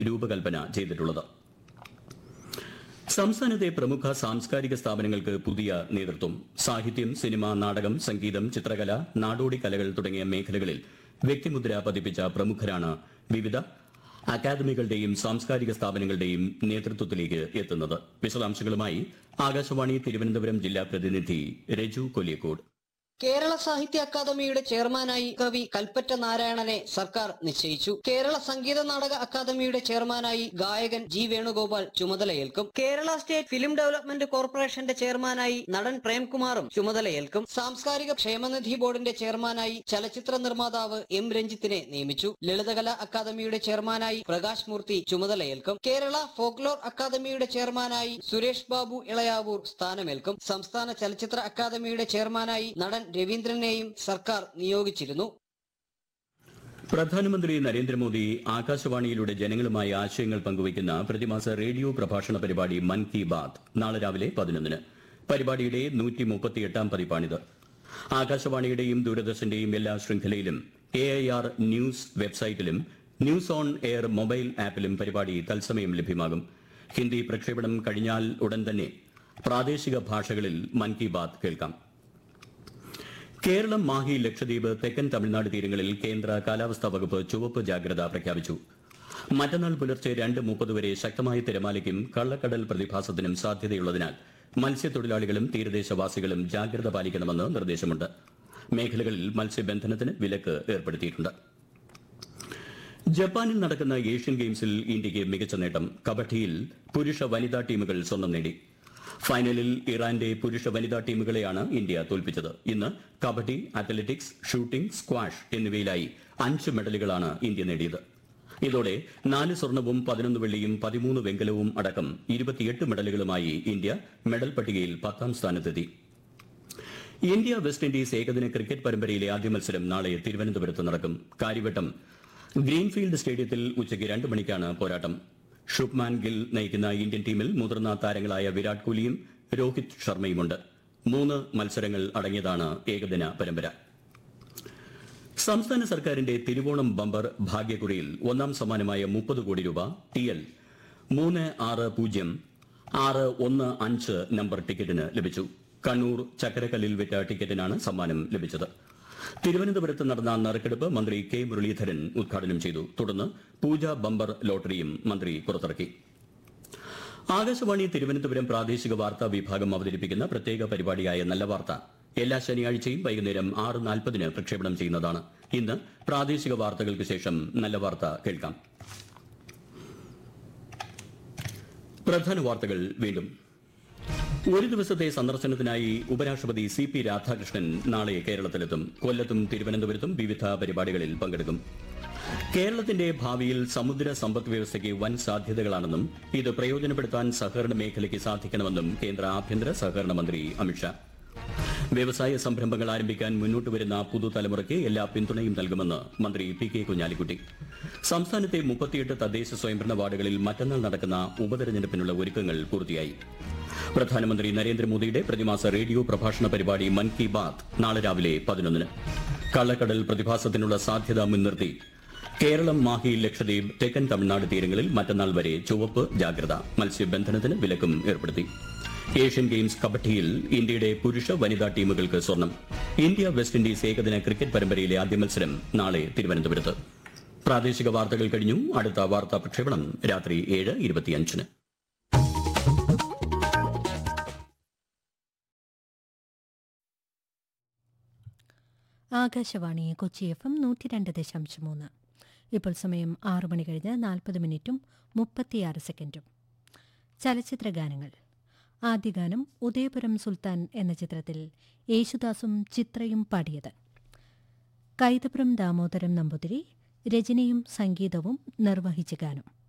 രൂപകൽപ്പന ചെയ്തിട്ടുള്ളത് സംസ്ഥാനത്തെ പ്രമുഖ സാംസ്കാരിക സ്ഥാപനങ്ങൾക്ക് പുതിയ നേതൃത്വം സാഹിത്യം സിനിമ നാടകം സംഗീതം ചിത്രകല നാടോടി കലകൾ തുടങ്ങിയ മേഖലകളിൽ വ്യക്തിമുദ്ര പതിപ്പിച്ച പ്രമുഖരാണ് വിവിധ അക്കാദമികളുടെയും സാംസ്കാരിക സ്ഥാപനങ്ങളുടെയും നേതൃത്വത്തിലേക്ക് എത്തുന്നത് വിശദാംശങ്ങളുമായി ആകാശവാണി തിരുവനന്തപുരം ജില്ലാ പ്രതിനിധി രജു കൊല്ലിക്കോട് കേരള സാഹിത്യ അക്കാദമിയുടെ ചെയർമാനായി കവി കൽപ്പറ്റ നാരായണനെ സർക്കാർ നിശ്ചയിച്ചു കേരള സംഗീത നാടക അക്കാദമിയുടെ ചെയർമാനായി ഗായകൻ ജി വേണുഗോപാൽ ചുമതലയേൽക്കും കേരള സ്റ്റേറ്റ് ഫിലിം ഡെവലപ്മെന്റ് കോർപ്പറേഷന്റെ ചെയർമാനായി നടൻ പ്രേംകുമാറും ചുമതലയേൽക്കും സാംസ്കാരിക ക്ഷേമനിധി ബോർഡിന്റെ ചെയർമാനായി ചലച്ചിത്ര നിർമ്മാതാവ് എം രഞ്ജിത്തിനെ നിയമിച്ചു ലളിതകലാ അക്കാദമിയുടെ ചെയർമാനായി പ്രകാശ് മൂർത്തി ചുമതലയേൽക്കും കേരള ഫോക്ലോർ അക്കാദമിയുടെ ചെയർമാനായി സുരേഷ് ബാബു ഇളയാവൂർ സ്ഥാനമേൽക്കും സംസ്ഥാന ചലച്ചിത്ര അക്കാദമിയുടെ ചെയർമാനായി നടൻ രവീന്ദ്രനെയും സർക്കാർ നിയോഗിച്ചിരുന്നു പ്രധാനമന്ത്രി നരേന്ദ്രമോദി ആകാശവാണിയിലൂടെ ജനങ്ങളുമായി ആശയങ്ങൾ പങ്കുവയ്ക്കുന്ന പ്രതിമാസ റേഡിയോ പ്രഭാഷണ പരിപാടി മൻ കി ബാത് നാളെ രാവിലെ പതിനൊന്നിന് പരിപാടിയുടെ നൂറ്റി മുപ്പത്തിയെട്ടാം പതിപ്പാണിത് ആകാശവാണിയുടെയും ദൂരദർശന്റെയും എല്ലാ ശൃംഖലയിലും എ ഐ ആർ ന്യൂസ് വെബ്സൈറ്റിലും ന്യൂസ് ഓൺ എയർ മൊബൈൽ ആപ്പിലും പരിപാടി തത്സമയം ലഭ്യമാകും ഹിന്ദി പ്രക്ഷേപണം കഴിഞ്ഞാൽ ഉടൻ തന്നെ പ്രാദേശിക ഭാഷകളിൽ മൻ കി ബാത് കേൾക്കാം കേരളം മാഹി ലക്ഷദ്വീപ് തെക്കൻ തമിഴ്നാട് തീരങ്ങളിൽ കേന്ദ്ര കാലാവസ്ഥാ വകുപ്പ് ചുവപ്പ് ജാഗ്രത പ്രഖ്യാപിച്ചു മറ്റന്നാൾ പുലർച്ചെ രണ്ട് മുപ്പത് വരെ ശക്തമായ തിരമാലയ്ക്കും കള്ളക്കടൽ പ്രതിഭാസത്തിനും സാധ്യതയുള്ളതിനാൽ മത്സ്യത്തൊഴിലാളികളും തീരദേശവാസികളും ജാഗ്രത പാലിക്കണമെന്ന് നിർദ്ദേശമുണ്ട് മേഖലകളിൽ മത്സ്യബന്ധനത്തിന് വിലക്ക് ഏർപ്പെടുത്തിയിട്ടുണ്ട് ജപ്പാനിൽ നടക്കുന്ന ഏഷ്യൻ ഗെയിംസിൽ ഇന്ത്യയ്ക്ക് മികച്ച നേട്ടം കബഡിയിൽ പുരുഷ വനിതാ ടീമുകൾ സ്വർണം നേടി ഫൈനലിൽ ഇറാന്റെ പുരുഷ വനിതാ ടീമുകളെയാണ് ഇന്ത്യ തോൽപ്പിച്ചത് ഇന്ന് കബഡി അത്ലറ്റിക്സ് ഷൂട്ടിംഗ് സ്ക്വാഷ് എന്നിവയിലായി അഞ്ച് മെഡലുകളാണ് ഇന്ത്യ നേടിയത് ഇതോടെ നാല് സ്വർണവും പതിനൊന്ന് വെള്ളിയും പതിമൂന്ന് വെങ്കലവും അടക്കം ഇരുപത്തിയെട്ട് മെഡലുകളുമായി ഇന്ത്യ മെഡൽ പട്ടികയിൽ പത്താം സ്ഥാനത്തെത്തി ഇന്ത്യ വെസ്റ്റ് ഇൻഡീസ് ഏകദിന ക്രിക്കറ്റ് പരമ്പരയിലെ ആദ്യ മത്സരം നാളെ തിരുവനന്തപുരത്ത് നടക്കും കാര്യവട്ടം ഗ്രീൻഫീൽഡ് സ്റ്റേഡിയത്തിൽ ഉച്ചയ്ക്ക് രണ്ട് മണിക്കാണ് പോരാട്ടം ഷുഭ്മാൻ ഗിൽ നയിക്കുന്ന ഇന്ത്യൻ ടീമിൽ മുതിർന്ന താരങ്ങളായ വിരാട് കോഹ്ലിയും രോഹിത് ശർമ്മയുമുണ്ട് മൂന്ന് മത്സരങ്ങൾ അടങ്ങിയതാണ് ഏകദിന പരമ്പര സംസ്ഥാന സർക്കാരിന്റെ തിരുവോണം ബമ്പർ ഭാഗ്യക്കുറിയിൽ ഒന്നാം സമ്മാനമായ മുപ്പത് കോടി രൂപ ടി എൽ മൂന്ന് ആറ് പൂജ്യം ആറ് ഒന്ന് അഞ്ച് നമ്പർ ടിക്കറ്റിന് ലഭിച്ചു കണ്ണൂർ ചക്കരക്കല്ലിൽ വിറ്റ ടിക്കറ്റിനാണ് സമ്മാനം ലഭിച്ചത് തിരുവനന്തപുരത്ത് നടന്ന നറുക്കെടുപ്പ് മന്ത്രി കെ മുരളീധരൻ ഉദ്ഘാടനം ചെയ്തു തുടർന്ന് പൂജ ബമ്പർ ലോട്ടറിയും മന്ത്രി പുറത്തിറക്കി ആകാശവാണി തിരുവനന്തപുരം പ്രാദേശിക വാർത്താ വിഭാഗം അവതരിപ്പിക്കുന്ന പ്രത്യേക പരിപാടിയായ നല്ല വാർത്ത എല്ലാ ശനിയാഴ്ചയും വൈകുന്നേരം ആറ് നാൽപ്പതിന് പ്രക്ഷേപണം ചെയ്യുന്നതാണ് ഇന്ന് പ്രാദേശിക വാർത്തകൾക്ക് ശേഷം നല്ല വാർത്ത കേൾക്കാം പ്രധാന വാർത്തകൾ വീണ്ടും ഒരു ദിവസത്തെ സന്ദർശനത്തിനായി ഉപരാഷ്ട്രപതി സി പി രാധാകൃഷ്ണൻ നാളെ കേരളത്തിലെത്തും കൊല്ലത്തും തിരുവനന്തപുരത്തും വിവിധ പരിപാടികളിൽ പങ്കെടുക്കും കേരളത്തിന്റെ ഭാവിയിൽ സമുദ്ര സമ്പദ് വ്യവസ്ഥയ്ക്ക് വൻ സാധ്യതകളാണെന്നും ഇത് പ്രയോജനപ്പെടുത്താൻ സഹകരണ മേഖലയ്ക്ക് സാധിക്കണമെന്നും കേന്ദ്ര ആഭ്യന്തര സഹകരണ മന്ത്രി അമിത്ഷാ വ്യവസായ സംരംഭങ്ങൾ ആരംഭിക്കാൻ മുന്നോട്ട് വരുന്ന പുതുതലമുറയ്ക്ക് എല്ലാ പിന്തുണയും നൽകുമെന്ന് മന്ത്രി പി കെ കുഞ്ഞാലിക്കുട്ടി സംസ്ഥാനത്തെ മുപ്പത്തിയെട്ട് തദ്ദേശ സ്വയംഭരണ വാർഡുകളിൽ മറ്റന്നാൾ നടക്കുന്ന ഉപതെരഞ്ഞെടുപ്പിനുള്ള ഒരുക്കങ്ങൾ പൂർത്തിയായി പ്രധാനമന്ത്രി നരേന്ദ്രമോദിയുടെ പ്രതിമാസ റേഡിയോ പ്രഭാഷണ പരിപാടി മൻ കി ബാത് നാളെ രാവിലെ പതിനൊന്നിന് കള്ളക്കടൽ പ്രതിഭാസത്തിനുള്ള സാധ്യത മുൻനിർത്തി കേരളം മാഹി ലക്ഷദ്വീപ് തെക്കൻ തമിഴ്നാട് തീരങ്ങളിൽ മറ്റന്നാൾ വരെ ചുവപ്പ് ജാഗ്രത മത്സ്യബന്ധനത്തിന് വിലക്കും ഏർപ്പെടുത്തി ഏഷ്യൻ ഗെയിംസ് കബഡിയിൽ ഇന്ത്യയുടെ പുരുഷ വനിതാ ടീമുകൾക്ക് സ്വർണം ഇന്ത്യ വെസ്റ്റ് ഇൻഡീസ് ഏകദിന ക്രിക്കറ്റ് പരമ്പരയിലെ ആദ്യ മത്സരം നാളെ തിരുവനന്തപുരത്ത് പ്രാദേശിക വാർത്തകൾ കഴിഞ്ഞു അടുത്ത വാർത്താ പ്രക്ഷേപണം രാത്രി ഏഴ് ഇരുപത്തിയഞ്ചിന് ആകാശവാണി കൊച്ചി എഫ് എം നൂറ്റി രണ്ട് ദശാംശം മൂന്ന് ഇപ്പോൾ സമയം ആറു മണി കഴിഞ്ഞ് നാൽപ്പത് മിനിറ്റും മുപ്പത്തിയാറ് സെക്കൻഡും ചലച്ചിത്ര ഗാനങ്ങൾ ആദ്യ ഗാനം ഉദയപുരം സുൽത്താൻ എന്ന ചിത്രത്തിൽ യേശുദാസും ചിത്രയും പാടിയത് കൈതപുരം ദാമോദരം നമ്പൂതിരി രചനയും സംഗീതവും നിർവഹിച്ച ഗാനം